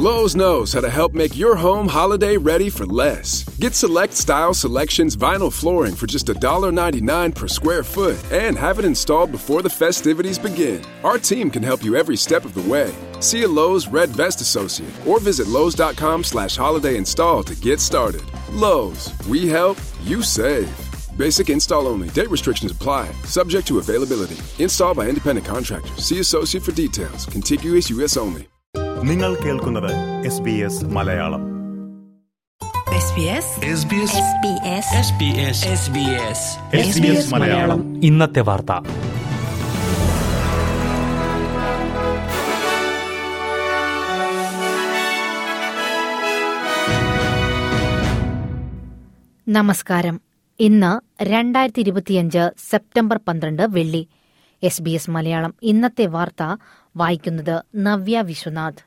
Lowe's knows how to help make your home holiday ready for less. Get select style selections vinyl flooring for just $1.99 per square foot and have it installed before the festivities begin. Our team can help you every step of the way. See a Lowe's Red Vest associate or visit Lowe's.com slash holiday install to get started. Lowe's, we help, you save. Basic install only. Date restrictions apply. Subject to availability. Installed by independent contractors. See associate for details. Contiguous U.S. only. നിങ്ങൾ കേൾക്കുന്നത് S B S Malayalam SBS Malayalam ഇന്നത്തെ വാർത്ത നമസ്കാരം ഇന്ന് രണ്ടായിരത്തി ഇരുപത്തിയഞ്ച് September പന്ത്രണ്ട് വെള്ളി എസ് ബി എസ് മലയാളം ഇന്നത്തെ വാർത്ത വായിക്കുന്നത് നവ്യ വിശ്വനാഥ്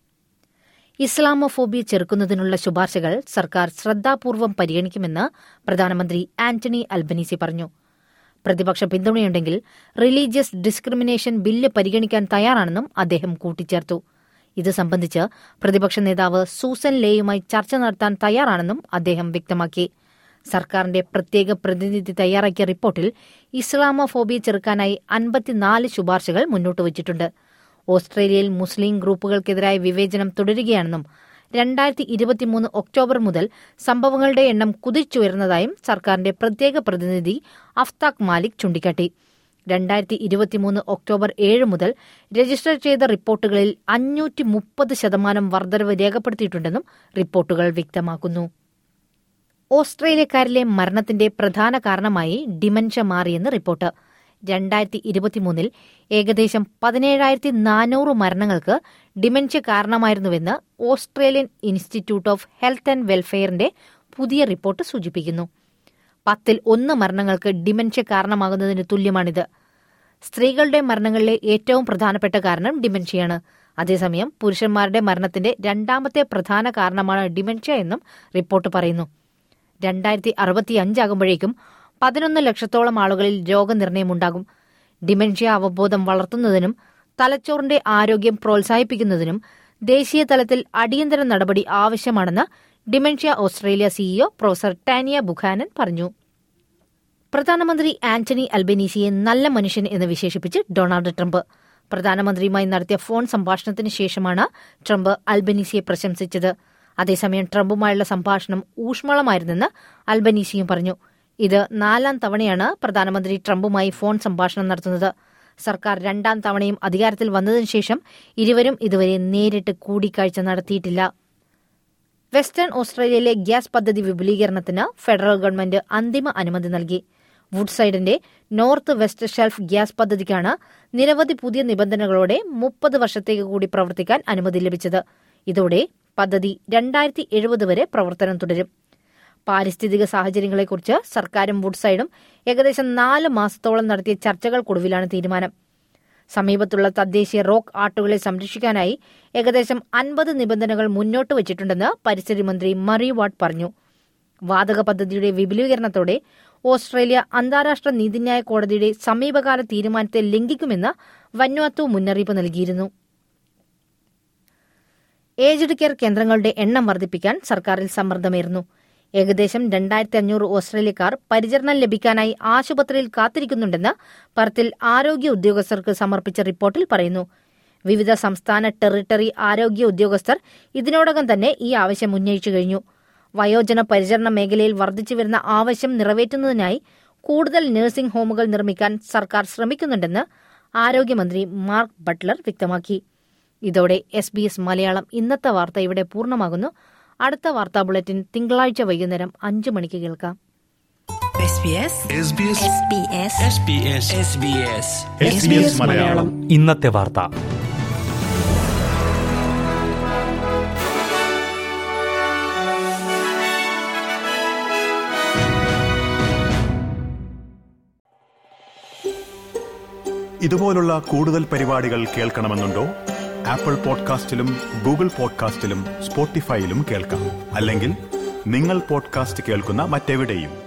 ഇസ്ലാമോഫോബിയ ചെറുക്കുന്നതിനുള്ള ശുപാർശകൾ സർക്കാർ ശ്രദ്ധാപൂർവം പരിഗണിക്കുമെന്ന് പ്രധാനമന്ത്രി ആന്റണി അൽബനീസി പറഞ്ഞു പ്രതിപക്ഷ പിന്തുണയുണ്ടെങ്കിൽ റിലീജിയസ് ഡിസ്ക്രിമിനേഷൻ ബില്ല് പരിഗണിക്കാൻ തയ്യാറാണെന്നും അദ്ദേഹം കൂട്ടിച്ചേർത്തു ഇത് സംബന്ധിച്ച് പ്രതിപക്ഷ നേതാവ് സൂസൻ ലേയുമായി ചർച്ച നടത്താൻ തയ്യാറാണെന്നും അദ്ദേഹം വ്യക്തമാക്കി സർക്കാരിന്റെ പ്രത്യേക പ്രതിനിധി തയ്യാറാക്കിയ റിപ്പോർട്ടിൽ ഇസ്ലാമോഫോബിയ ചെറുക്കാനായി അൻപത്തിനാല് ശുപാർശകൾ മുന്നോട്ട് വച്ചിട്ടുണ്ട് ഓസ്ട്രേലിയയിൽ മുസ്ലിം ഗ്രൂപ്പുകൾക്കെതിരായ വിവേചനം തുടരുകയാണെന്നും രണ്ടായിരത്തി ഇരുപത്തിമൂന്ന് ഒക്ടോബർ മുതൽ സംഭവങ്ങളുടെ എണ്ണം കുതിച്ചുയർന്നതായും സർക്കാരിന്റെ പ്രത്യേക പ്രതിനിധി അഫ്താഖ് മാലിക് ചൂണ്ടിക്കാട്ടി രണ്ടായിരത്തി ഇരുപത്തിമൂന്ന് ഒക്ടോബർ ഏഴ് മുതൽ രജിസ്റ്റർ ചെയ്ത റിപ്പോർട്ടുകളിൽ അഞ്ഞൂറ്റി മുപ്പത് ശതമാനം വർധനവ് രേഖപ്പെടുത്തിയിട്ടുണ്ടെന്നും റിപ്പോർട്ടുകൾ വ്യക്തമാക്കുന്നു ഓസ്ട്രേലിയക്കാരിലെ മരണത്തിന്റെ പ്രധാന കാരണമായി ഡിമൻഷ്യ മാറിയെന്ന് റിപ്പോർട്ട് രണ്ടായിരത്തി ഇരുപത്തിമൂന്നിൽ ഏകദേശം പതിനേഴായിരത്തി നാനൂറ് മരണങ്ങൾക്ക് ഡിമൻഷ്യ കാരണമായിരുന്നുവെന്ന് Australian institute of health and വെൽഫെയറിന്റെ പുതിയ റിപ്പോർട്ട് സൂചിപ്പിക്കുന്നു പത്തിൽ ഒന്ന് മരണങ്ങൾക്ക് ഡിമൻഷ്യ കാരണമാകുന്നതിന് തുല്യമാണിത് സ്ത്രീകളുടെ മരണങ്ങളിലെ ഏറ്റവും പ്രധാനപ്പെട്ട കാരണം ഡിമൻഷ്യയാണ് അതേസമയം പുരുഷന്മാരുടെ മരണത്തിന്റെ രണ്ടാമത്തെ പ്രധാന കാരണമാണ് ഡിമൻഷ്യ എന്നും റിപ്പോർട്ട് പറയുന്നു രണ്ടായിരത്തി അറുപത്തിയഞ്ചാകുമ്പോഴേക്കും പതിനൊന്ന് ലക്ഷത്തോളം ആളുകളിൽ രോഗനിർണയമുണ്ടാകും ഡിമെൻഷ്യ അവബോധം വളർത്തുന്നതിനും തലച്ചോറിന്റെ ആരോഗ്യം പ്രോത്സാഹിപ്പിക്കുന്നതിനും ദേശീയ തലത്തിൽ അടിയന്തര നടപടി ആവശ്യമാണെന്ന് dementia Australia CEO professor Tania Buchanan പറഞ്ഞു പ്രധാനമന്ത്രി ആന്റണി അൽബനീസിയെ നല്ല മനുഷ്യൻ എന്ന് വിശേഷിപ്പിച്ച് ഡൊണാൾഡ് ട്രംപ് പ്രധാനമന്ത്രിയുമായി നടത്തിയ ഫോൺ സംഭാഷണത്തിന് ശേഷമാണ് ട്രംപ് അൽബനീസിയെ പ്രശംസിച്ചത് അതേസമയം ട്രംപുമായുള്ള സംഭാഷണം ഊഷ്മളമായിരുന്നെന്ന് അൽബനീസിയും പറഞ്ഞു ഇത് നാലാം തവണയാണ് പ്രധാനമന്ത്രി ട്രംപുമായി ഫോൺ സംഭാഷണം നടത്തുന്നത് സർക്കാർ രണ്ടാം തവണയും അധികാരത്തിൽ വന്നതിനു ശേഷം ഇരുവരും ഇതുവരെ നേരിട്ട് കൂടിക്കാഴ്ച നടത്തിയിട്ടില്ല വെസ്റ്റേൺ ഓസ്ട്രേലിയയിലെ ഗ്യാസ് പദ്ധതി വിപുലീകരണത്തിന് ഫെഡറൽ ഗവൺമെന്റ് അന്തിമ അനുമതി നൽകി വുഡ്സൈഡിന്റെ നോർത്ത് വെസ്റ്റ് ഷെൽഫ് ഗ്യാസ് പദ്ധതിക്കാണ് നിരവധി പുതിയ നിബന്ധനകളോടെ മുപ്പത് വർഷത്തേക്ക് കൂടി പ്രവർത്തിക്കാൻ അനുമതി ലഭിച്ചത് ഇതോടെ പദ്ധതി രണ്ടായിരത്തി എഴുപത് വരെ പ്രവർത്തനം തുടരും പാരിസ്ഥിതിക സാഹചര്യങ്ങളെക്കുറിച്ച് സർക്കാരും വുഡ്സൈഡും ഏകദേശം നാല് മാസത്തോളം നടത്തിയ ചർച്ചകൾക്കൊടുവിലാണ് തീരുമാനം സമീപത്തുള്ള തദ്ദേശീയ റോക്ക് ആർട്ടുകളെ സംരക്ഷിക്കാനായി ഏകദേശം അൻപത് നിബന്ധനകൾ മുന്നോട്ട് വച്ചിട്ടുണ്ടെന്ന് പരിസ്ഥിതി മന്ത്രി മറി വാട്ട് പറഞ്ഞു വാതക പദ്ധതിയുടെ വിപുലീകരണത്തോടെ ഓസ്ട്രേലിയ അന്താരാഷ്ട്ര നീതിന്യായ കോടതിയുടെ സമീപകാല തീരുമാനത്തെ ലംഘിക്കുമെന്ന് വന്വാത്തു മുന്നറിയിപ്പ് നൽകിയിരുന്നു ഏജ്ഡ് കെയർ കേന്ദ്രങ്ങളുടെ എണ്ണം വർദ്ധിപ്പിക്കാൻ സർക്കാരിൽ സമ്മർദ്ദമേറുന്നു ഏകദേശം രണ്ടായിരത്തി അഞ്ഞൂറ് ഓസ്ട്രേലിയക്കാർ പരിചരണം ലഭിക്കാനായി ആശുപത്രിയിൽ കാത്തിരിക്കുന്നുണ്ടെന്ന് പർത്തിൽ ആരോഗ്യ ഉദ്യോഗസ്ഥർക്ക് സമർപ്പിച്ച റിപ്പോർട്ടിൽ പറയുന്നു വിവിധ സംസ്ഥാന ടെറിട്ടറി ആരോഗ്യ ഉദ്യോഗസ്ഥർ ഇതിനോടകം തന്നെ ഈ ആവശ്യം ഉന്നയിച്ചു കഴിഞ്ഞു വയോജന പരിചരണ മേഖലയിൽ വർദ്ധിച്ചുവരുന്ന ആവശ്യം നിറവേറ്റുന്നതിനായി കൂടുതൽ നഴ്സിംഗ് ഹോമുകൾ നിർമ്മിക്കാൻ സർക്കാർ ശ്രമിക്കുന്നുണ്ടെന്ന് ആരോഗ്യമന്ത്രി മാർക്ക് ബട്ട്ലർ വ്യക്തമാക്കി ഇതോടെ എസ് ബി എസ് മലയാളം ഇന്നത്തെ വാർത്ത ഇവിടെ പൂർണ്ണമാകുന്നു അടുത്ത വാർത്താ ബുള്ളറ്റിൻ തിങ്കളാഴ്ച വൈകുന്നേരം അഞ്ചു മണിക്ക് കേൾക്കാം SBS മലയാളം ഇന്നത്തെ വാർത്ത ഇതുപോലുള്ള കൂടുതൽ പരിപാടികൾ കേൾക്കണമെന്നുണ്ടോ ആപ്പിൾ പോഡ്കാസ്റ്റിലും ഗൂഗിൾ പോഡ്കാസ്റ്റിലും സ്പോട്ടിഫൈയിലും കേൾക്കാം അല്ലെങ്കിൽ നിങ്ങൾ പോഡ്കാസ്റ്റ് കേൾക്കുന്ന മറ്റെവിടെയും